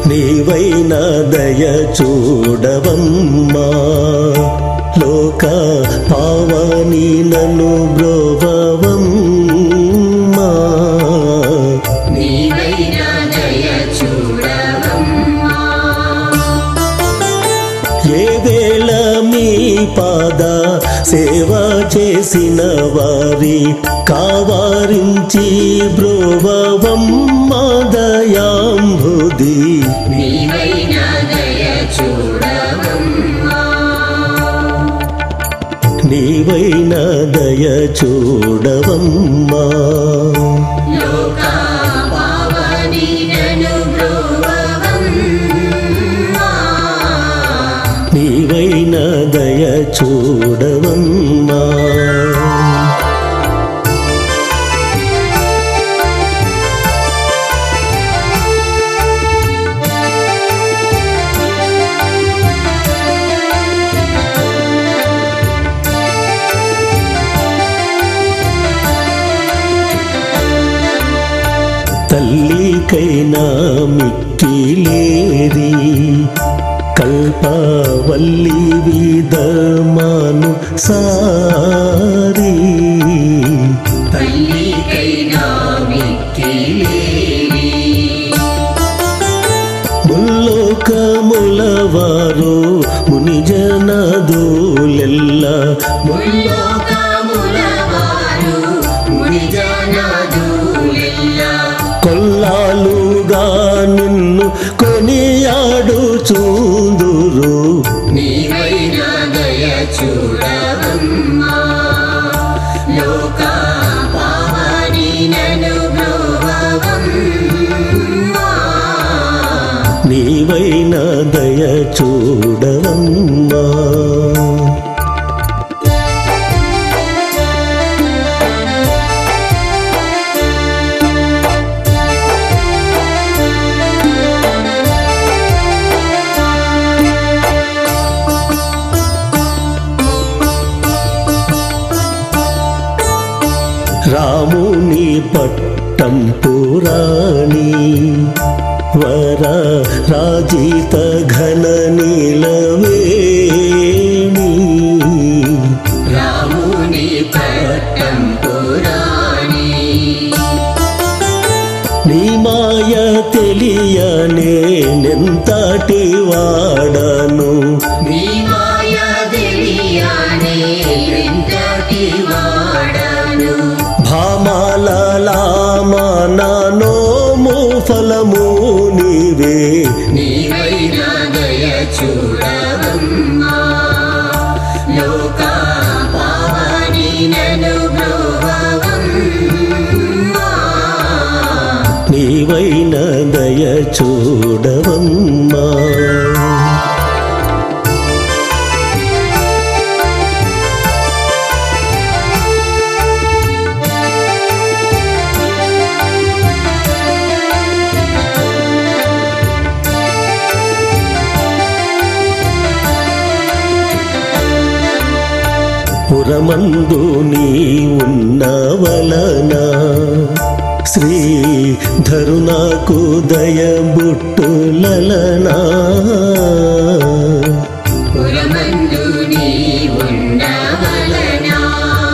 నీవైన దయ చూడవమ్మా లోక పావని నన్ను బ్రోవవమ్మా నీవైనా దయ చూడవమ్మా ఏ వేళ మీ పాద సేవ చేసిన వారి కావారించి బ్రోవవమ్మ దయాంబుది నీవైనా దయ చూడవమ్మా నీవైన దయ చూడవమ్మా లోకా పావని నను బ్రోవవమ్మా నీవైన దయ చూడవమ్మా తల్లికైనా మిక్కిలేరి కల్పవల్లి విధమాను సారి తల్లికైనా మిక్కిలేవి ముల్లోకముల వారు మునిజనదులెల్ల ముల్లోకముల వారు మునిజనాదులెల్లా కొల్లాలుగా నిన్ను కొనియాడు చూదురు నీవైనా దయ చూడవమ్మా లోకా పావని నను బ్రోవవమ్మా నీవైన దయ చూడవమ్మా రాముని పట్టం పురాణి వర రాజిత ఘన నీలవేణి రాముని పట్టం పురాణి నీ మాయ తెలియనే నెంతటి వాడను నీ మాయ తెలియనే ఎంతటి వాడను భామాలలామానోము ఫలము నీవే నీవైనా దయ చూడవమ్మా లోకా పావని నను బ్రోవవమ్మా నీవైన దయ చూడవమ్మా పురమందు నీ ఉన్న వలన శ్రీ ధరునాకు దయబుట్టులనా పురమందు నీ ఉండవలనా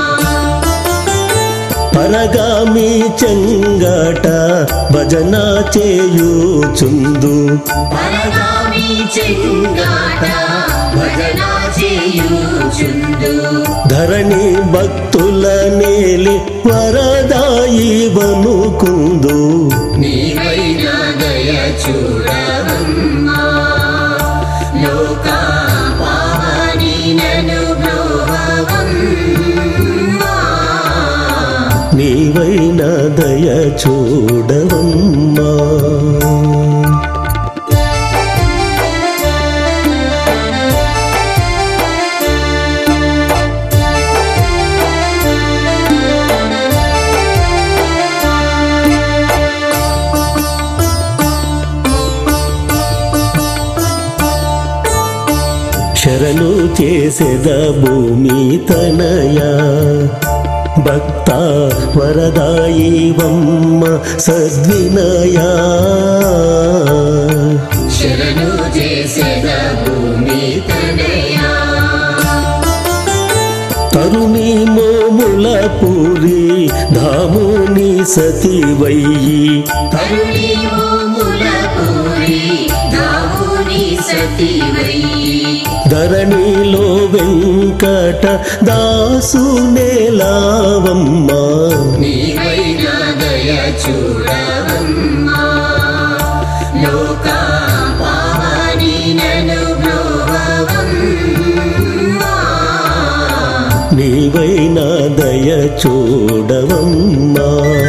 పరగామి చెంగాట భజన చేయుచుందు పరగామి చెంగాట భజన చేయుచుందు ధరణి భక్తుల నేలి వరదాయి బనుకుందు నీవైనా దయ చూడవమ్మా లోకా పావని నను బ్రోవవమ్మా నీవైన దయ చూడవమ్మా శరణు చేసెద భూమి తనయా భక్త వరదాయి వమ్మ సద్వినయా చేసేద భూమి తనయా తరుణి మోముల పూరి ధాముని సతివయ్యి తరుణి మోముల పూరి దావుని సతివయ్యి ధరణిలో వెంకట దాసు నేలావమ్మా నీవైనా దయ చూడవమ్మా లోకా పావని నను బ్రోవవమ్మా నీవైనా దయ చూడవమ్మా